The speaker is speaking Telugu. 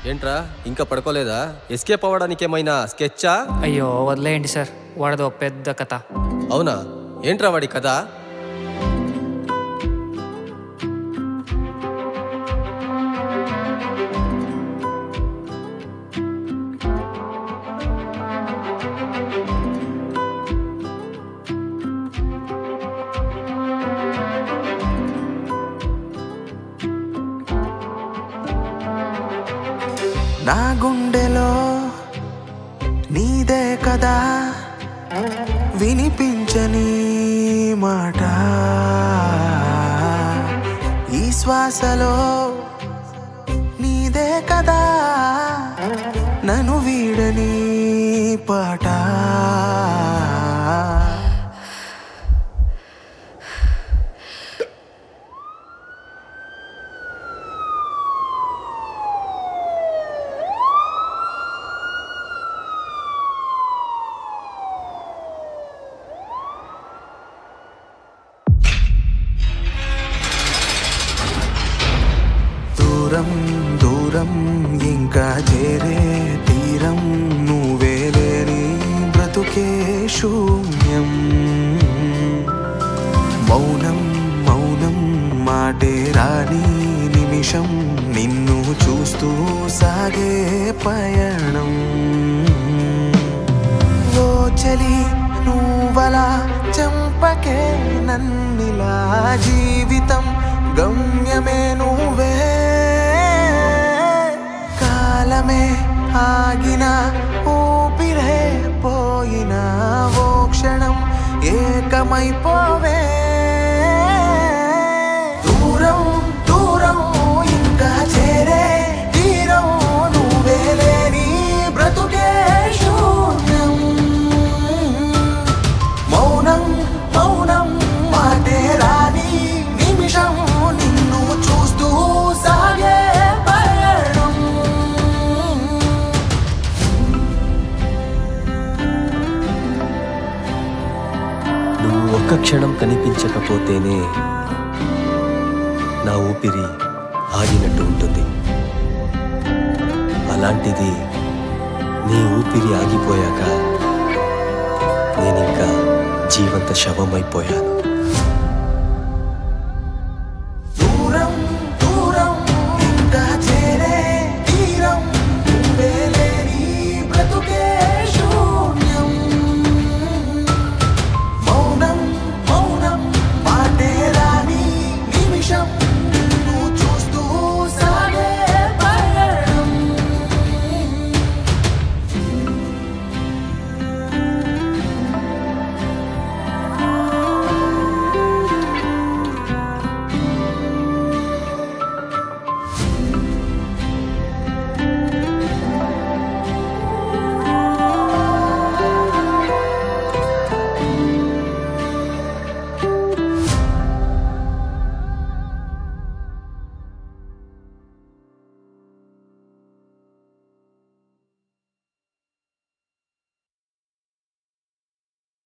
ఏంట్రా ఇంకా పడుకోలేదా ఎస్కేప్ అవ్వడానికి ఏమైనా స్కెచ్చా అయ్యో వదిలేయండి సార్ వాడదో పెద్ద కథ అవునా ఏంట్రా వాడి కథ నా గుండెలో నీదే కదా వినిపించని మాట ఈ శ్వాసలో నీదే కదా నన్ను వీడని పాట దూరం దూరం ఇంకా చేరే తీరం నువ్వే లేని బ్రతుకే శూన్యం మౌనం మౌనం మాటే రాని నిమిషం నిన్ను చూస్తూ సాగే పయణం ఓ చలి నువ్వలా చంపకే నన్నిలా జీవితం గమ్యమే నువ్వే కాలమే ఆగిన ఊపిరే పోయిన ఓ క్షణం ఏకమైపోవే దూరం దూరం ఇంకా చేరే తీరం నువ్వే లేని బ్రతుకే శూన్యం మౌనం మౌనం మాటే రాని నిమిషం నిన్ను చూస్తూ సాగే పయనం నువ్వు ఒక్క క్షణం కనిపించకపోతేనే నా ఊపిరి ఆగినట్టు ఉంటుంది అలాంటిది నీ ఊపిరి ఆగిపోయాక నేనింకా జీవంత శవమైపోయాను